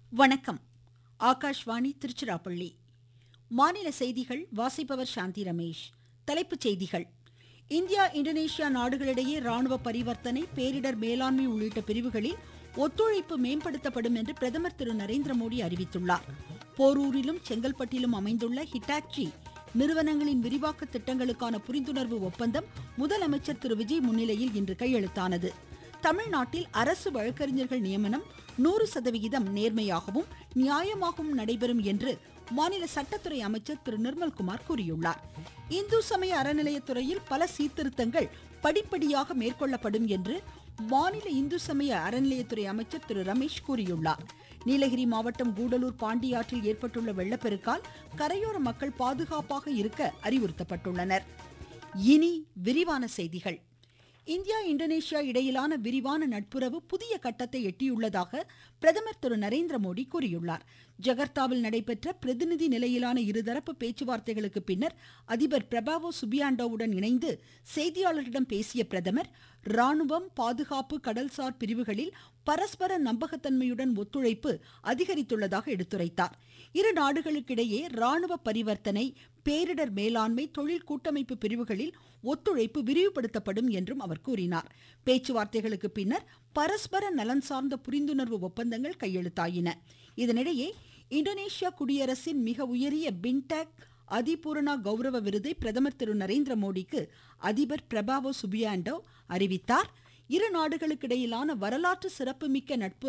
வணக்கம் ஆகாஷ்வாணி திருச்சிராப்பள்ளி மாநில செய்திகள் வாசிப்பவர் சாந்தி ரமேஷ் தலைப்புச் செய்திகள் இந்தியா இந்தோனேஷியா நாடுகளிடையே ராணுவ பரிவர்த்தனை பேரிடர் மேலாண்மை உள்ளிட்ட பிரிவுகளில் ஒத்துழைப்பு மேம்படுத்தப்படும் என்று பிரதமர் திரு நரேந்திர மோடி அறிவித்துள்ளார் போரூரிலும் செங்கல்பட்டிலும் அமைந்துள்ள ஹிட்டாச்சி நிறுவனங்களின் விரிவாக்க திட்டங்களுக்கான புரிந்துணர்வு ஒப்பந்தம் முதலமைச்சர் திரு விஜய் முன்னிலையில் இன்று கையெழுத்தானது தமிழ்நாட்டில் அரசு வழக்கறிஞர்கள் நியமனம் நூறு சதவிகிதம் நேர்மையாகவும் நியாயமாகவும் நடைபெறும் என்று மாநில சட்டத்துறை அமைச்சர் திரு நிர்மல்குமார் கூறியுள்ளார் இந்து சமய அறநிலையத்துறையில் பல சீர்திருத்தங்கள் படிப்படியாக மேற்கொள்ளப்படும் என்று மாநில இந்து சமய அறநிலையத்துறை அமைச்சர் திரு ரமேஷ் கூறியுள்ளார் நீலகிரி மாவட்டம் கூடலூர் பாண்டியாற்றில் ஏற்பட்டுள்ள வெள்ளப்பெருக்கால் கரையோர மக்கள் பாதுகாப்பாக இருக்க அறிவுறுத்தப்பட்டுள்ளனர் இனி விரிவான செய்திகள் இந்தியா இந்தோனேஷியா இடையிலான விரிவான நட்புறவு புதிய கட்டத்தை எட்டியுள்ளதாக பிரதமர் திரு நரேந்திர மோடி கூறியுள்ளார் ஜகர்த்தாவில் நடைபெற்ற பிரதிநிதி நிலையிலான இருதரப்பு பேச்சுவார்த்தைகளுக்கு பின்னர் அதிபர் பிரபாவோ சுபியாண்டோவுடன் இணைந்து செய்தியாளர்களிடம் பேசிய பிரதமர் ராணுவம் பாதுகாப்பு கடல்சார் பிரிவுகளில் பரஸ்பர நம்பகத்தன்மையுடன் ஒத்துழைப்பு அதிகரித்துள்ளதாக எடுத்துரைத்தார் இரு நாடுகளுக்கிடையே ராணுவ பரிவர்த்தனை பேரிடர் மேலாண்மை தொழில் கூட்டமைப்பு பிரிவுகளில் ஒத்துழைப்பு விரிவுபடுத்தப்படும் என்றும் அவர் கூறினார் பேச்சுவார்த்தைகளுக்கு பின்னர் பரஸ்பர நலன் சார்ந்த புரிந்துணர்வு ஒப்பந்தங்கள் கையெழுத்தாயின இதனிடையே இந்தோனேஷியா குடியரசின் மிக உயரிய பின்டெக் அதிபூரணா கௌரவ விருதை பிரதமர் திரு நரேந்திர மோடிக்கு அதிபர் பிரபாவோ சுபியாண்டோ அறிவித்தார் இரு நாடுகளுக்கிடையிலான வரலாற்று சிறப்புமிக்க நட்பு